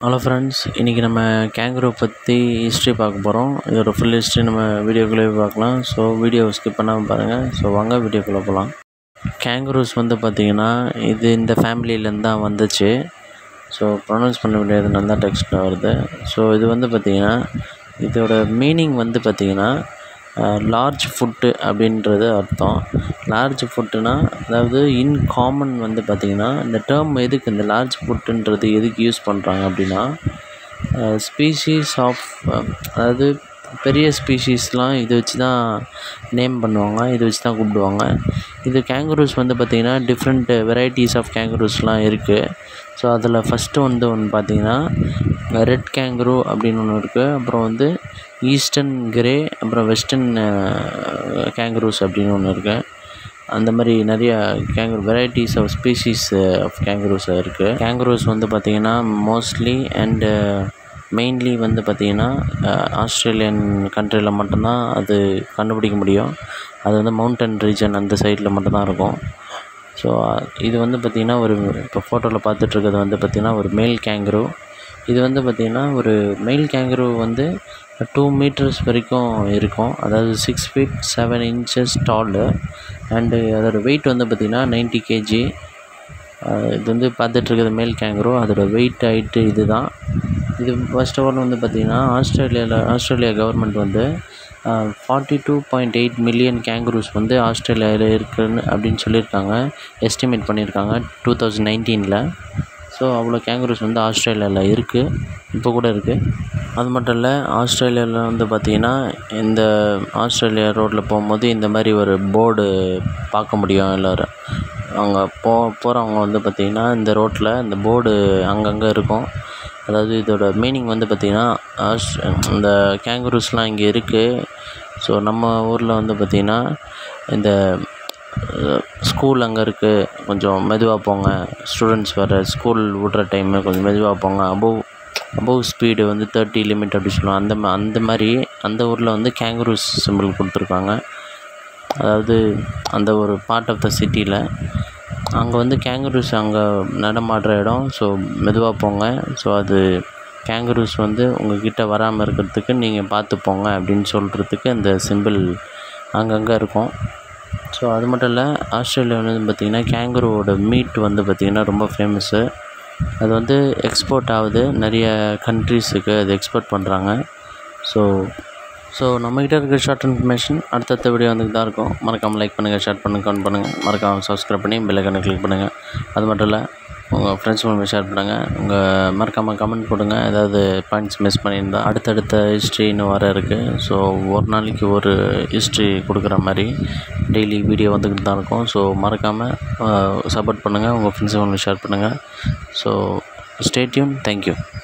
hello friends இன்றைக்கி நம்ம kangaroo பற்றி ஹிஸ்ட்ரி பார்க்க போகிறோம் இதோட ஃபுல் ஹிஸ்ட்ரி நம்ம வீடியோக்குள்ளே பார்க்கலாம் ஸோ வீடியோ ஸ்கிப் பண்ணாமல் பாருங்கள் ஸோ வாங்க வீடியோக்குள்ளே போகலாம் கேங்க்ரூஸ் வந்து பார்த்திங்கன்னா இது இந்த ஃபேமிலியிலேருந்து தான் வந்துச்சு ஸோ ப்ரொனவுன்ஸ் பண்ண முடியாதனால தான் டெக்ஸ்ட்டில் வருது ஸோ இது வந்து பார்த்திங்கன்னா இதோட மீனிங் வந்து பார்த்திங்கன்னா லார்ஜ் ஃபுட்டு அப்படின்றது அர்த்தம் லார்ஜ் ஃபுட்டுனா அதாவது இன் காமன் வந்து பார்த்திங்கன்னா இந்த டேர்ம் எதுக்கு இந்த லார்ஜ் ஃபுட்டுன்றது எதுக்கு யூஸ் பண்ணுறாங்க அப்படின்னா ஸ்பீஷீஸ் ஆஃப் அதாவது பெரிய ஸ்பீஷீஸ்லாம் இதை வச்சு தான் நேம் பண்ணுவாங்க இதை வச்சு தான் கூப்பிடுவாங்க இது கேங்குரூஸ் வந்து பார்த்திங்கன்னா டிஃப்ரெண்ட் வெரைட்டிஸ் ஆஃப் கேங்குரூஸ்லாம் இருக்குது ஸோ அதில் ஃபஸ்ட்டு வந்து ஒன்று பார்த்திங்கன்னா ரெட் கேங்குரு அப்படின்னு ஒன்று இருக்குது அப்புறம் வந்து ஈஸ்டர்ன் கிரே அப்புறம் வெஸ்டர்ன் கேங்குரூஸ் அப்படின்னு ஒன்று இருக்குது அந்த மாதிரி நிறைய kangaroo varieties of species of kangaroos இருக்குது கேங்குரூஸ் வந்து பார்த்திங்கன்னா மோஸ்ட்லி அண்டு மெயின்லி வந்து பார்த்திங்கன்னா ஆஸ்திரேலியன் கண்ட்ரியில் மட்டும்தான் அது கண்டுபிடிக்க முடியும் அது வந்து மவுண்டன் ரீஜன் அந்த சைடில் மட்டும்தான் இருக்கும் ஸோ இது வந்து பார்த்திங்கன்னா ஒரு இப்போ ஃபோட்டோவில் பார்த்துட்ருக்கிறது வந்து பார்த்திங்கன்னா ஒரு மேல் கேங்குரு இது வந்து பார்த்திங்கன்னா ஒரு மெயில் கேங்குரு வந்து டூ மீட்டர்ஸ் வரைக்கும் இருக்கும் அதாவது six feet seven inches tall and அதோடய வெயிட் வந்து பார்த்திங்கன்னா நைன்ட்டி கேஜி இது வந்து பார்த்துட்ருக்கிறது மேல் கேங்குரு அதோடய வெயிட் ஹைட்டு இது தான் இது ஃபஸ்ட் ஆஃப் ஆல் வந்து பார்த்திங்கன்னா ஆஸ்திரேலியாவில் ஆஸ்திரேலியா கவர்மெண்ட் வந்து forty two point eight million kangaroos வந்து ஆஸ்திரேலியாவில் இருக்குன்னு அப்படின்னு சொல்லியிருக்காங்க எஸ்டிமேட் பண்ணியிருக்காங்க டூ தௌசண்ட் நைன்டீனில் ஸோ அவ்வளோ கேங்குரூஸ் வந்து ஆஸ்திரேலியாவில் இருக்குது இப்போ கூட இருக்குது அது மட்டும் இல்லை ஆஸ்திரேலியாவில் வந்து பார்த்திங்கன்னா இந்த ஆஸ்திரேலியா ரோட்டில் போகும்போது இந்த மாதிரி ஒரு போர்டு பார்க்க முடியும் எல்லோரும் அங்கே போ போகிறவங்க வந்து பார்த்திங்கன்னா இந்த ரோட்டில் இந்த போர்டு அங்கங்கே இருக்கும் அதாவது இதோட மீனிங் வந்து பார்த்திங்கன்னா ஆஸ் இந்த கேங்குரூஸ்லாம் இங்கே இருக்குது ஸோ நம்ம ஊரில் வந்து பார்த்திங்கன்னா இந்த ஸ்கூல் அங்கே இருக்குது கொஞ்சம் மெதுவாக போங்க ஸ்டூடெண்ட்ஸ் வர ஸ்கூல் விட்ற டைமு கொஞ்சம் மெதுவாக போங்க அபோவ் அபோவ் ஸ்பீடு வந்து தேர்ட்டி லிமிட் அப்படி சொல்லுவாங்க அந்த மா அந்த மாதிரி அந்த ஊரில் வந்து கேங்குரூஸ் சிம்பிள் கொடுத்துருக்காங்க அதாவது அந்த ஒரு பார்ட் ஆஃப் த சிட்டியில் அங்கே வந்து கேங்குரூஸ் அங்கே நடமாடுற இடம் ஸோ மெதுவாக போங்க ஸோ அது கேங்குரூஸ் வந்து உங்கள்கிட்ட வராமல் இருக்கிறதுக்கு நீங்கள் பார்த்து போங்க அப்படின்னு சொல்கிறதுக்கு அந்த சிம்பிள் அங்கங்கே இருக்கும் ஸோ அது மட்டும் இல்லை ஆஸ்திரேலியாவில் வந்து பார்த்திங்கன்னா கேங்குருவோட மீட் வந்து பார்த்திங்கன்னா ரொம்ப ஃபேமஸ்ஸு அது வந்து எக்ஸ்போர்ட் ஆகுது நிறைய கண்ட்ரீஸுக்கு அது எக்ஸ்போர்ட் பண்ணுறாங்க ஸோ ஸோ நம்மக்கிட்ட இருக்கிற ஷார்ட் இன்ஃபர்மேஷன் அடுத்தடுத்த வீடியோ வந்துட்டு தான் இருக்கும் மறக்காமல் லைக் பண்ணுங்கள் ஷேர் பண்ணுங்கள் கமெண்ட் பண்ணுங்கள் மறக்காமல் சப்ஸ்கிரைப் பண்ணி பெல்லைக்கான கிளிக் பண்ணுங்கள் அது மட்டும் இல்லை உங்கள் ஃப்ரெண்ட்ஸ் மூலமாக ஷேர் பண்ணுங்கள் உங்கள் மறக்காமல் கமெண்ட் கொடுங்க ஏதாவது பாயிண்ட்ஸ் மிஸ் பண்ணியிருந்தால் அடுத்தடுத்த ஹிஸ்ட்ரின்னு வர இருக்குது ஸோ ஒரு நாளைக்கு ஒரு ஹிஸ்ட்ரி கொடுக்குற மாதிரி டெய்லி வீடியோ வந்துக்கிட்டு தான் இருக்கும் ஸோ மறக்காமல் சப்போர்ட் பண்ணுங்கள் உங்கள் ஃப்ரெண்ட்ஸ் மூலமாக ஷேர் பண்ணுங்கள் ஸோ ஸ்டேட்யூன் தேங்க்யூ